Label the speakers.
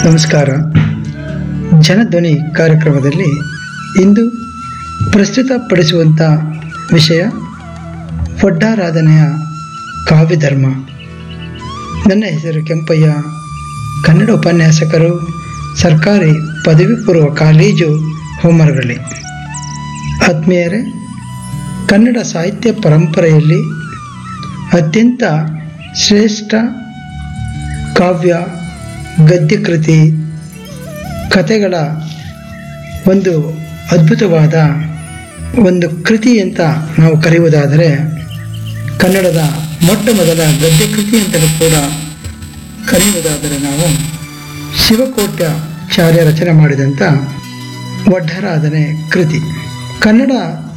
Speaker 1: ನಮಸ್ಕಾರ ಜನಧ್ವನಿ ಕಾರ್ಯಕ್ರಮದಲ್ಲಿ ಇಂದು ಪ್ರಸ್ತುತಪಡಿಸುವಂಥ ವಿಷಯ ಒಡ್ಡಾರಾಧನೆಯ ಕಾವ್ಯಧರ್ಮ ನನ್ನ ಹೆಸರು ಕೆಂಪಯ್ಯ ಕನ್ನಡ ಉಪನ್ಯಾಸಕರು ಸರ್ಕಾರಿ ಪದವಿ ಪೂರ್ವ ಕಾಲೇಜು ಹೋಮರಗಳ್ಳಿ ಆತ್ಮೀಯರೇ ಕನ್ನಡ ಸಾಹಿತ್ಯ ಪರಂಪರೆಯಲ್ಲಿ ಅತ್ಯಂತ ಶ್ರೇಷ್ಠ ಕಾವ್ಯ ಗದ್ಯಕೃತಿ ಕಥೆಗಳ ಒಂದು ಅದ್ಭುತವಾದ ಒಂದು ಕೃತಿ ಅಂತ ನಾವು ಕರೆಯುವುದಾದರೆ ಕನ್ನಡದ ಮೊಟ್ಟ ಮೊದಲ ಗದ್ಯಕೃತಿ ಅಂತಲೂ ಕೂಡ ಕರೆಯುವುದಾದರೆ ನಾವು ಶಿವಕೋಟ್ಯಾಚಾರ್ಯ ರಚನೆ ಮಾಡಿದಂಥ ಒಡ್ಡರಾಧನೆ ಕೃತಿ ಕನ್ನಡ